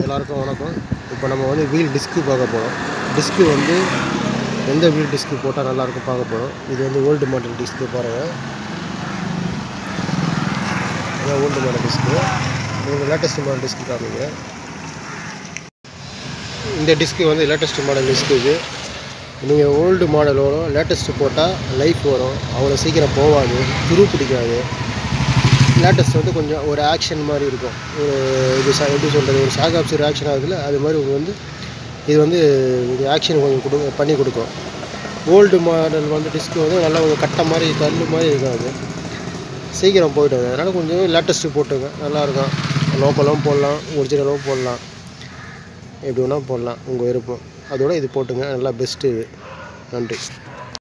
எல்லாருக்கும் வணக்கம் இப்போ நம்ம வந்து வீல் டிஸ்க்கு பார்க்க போகிறோம் டிஸ்க்கு வந்து எந்த வீல் டிஸ்க்கு போட்டால் நல்லாயிருக்கும் பார்க்க போகிறோம் இது வந்து ஓல்டு மாடல் டிஸ்க்கு பாருங்கள் இதான் ஓல்டு மாடல் டிஸ்க்கு உங்களுக்கு லேட்டஸ்ட் மாடல் டிஸ்க்கு காமிங்க இந்த டிஸ்க்கு வந்து லேட்டஸ்ட் மாடல் டிஸ்க்கு இது நீங்கள் ஓல்டு மாடல் வரும் லேட்டஸ்ட்டு போட்டால் லைஃப் வரும் அவ்வளோ சீக்கிரம் போகாது துரு பிடிக்காது லேட்டஸ்ட் வந்து கொஞ்சம் ஒரு ஆக்ஷன் மாதிரி இருக்கும் ஒரு இது ச- எப்படி சொல்கிறது ஒரு ஷாக் ஆப்சர் ஆக்ஷன் ஆகுதுல அது மாதிரி உங்களுக்கு வந்து இது வந்து இது ஆக்ஷன் கொஞ்சம் கொடு பண்ணி கொடுக்கும் ஓல்டு மாடல் வந்து டிஸ்க் வந்து நல்லா ஒரு கட்டை மாதிரி கல் மாதிரி இருக்காது சீக்கிரம் போயிட்டுங்க அதனால் கொஞ்சம் லேட்டஸ்ட்டு போட்டுங்க நல்லாயிருக்கும் லோக்கலும் போடலாம் ஒரிஜினலும் போடலாம் எப்படி வேணால் போடலாம் உங்கள் விருப்பம் அதோட இது போட்டுங்க நல்லா பெஸ்ட்டு இது நன்றி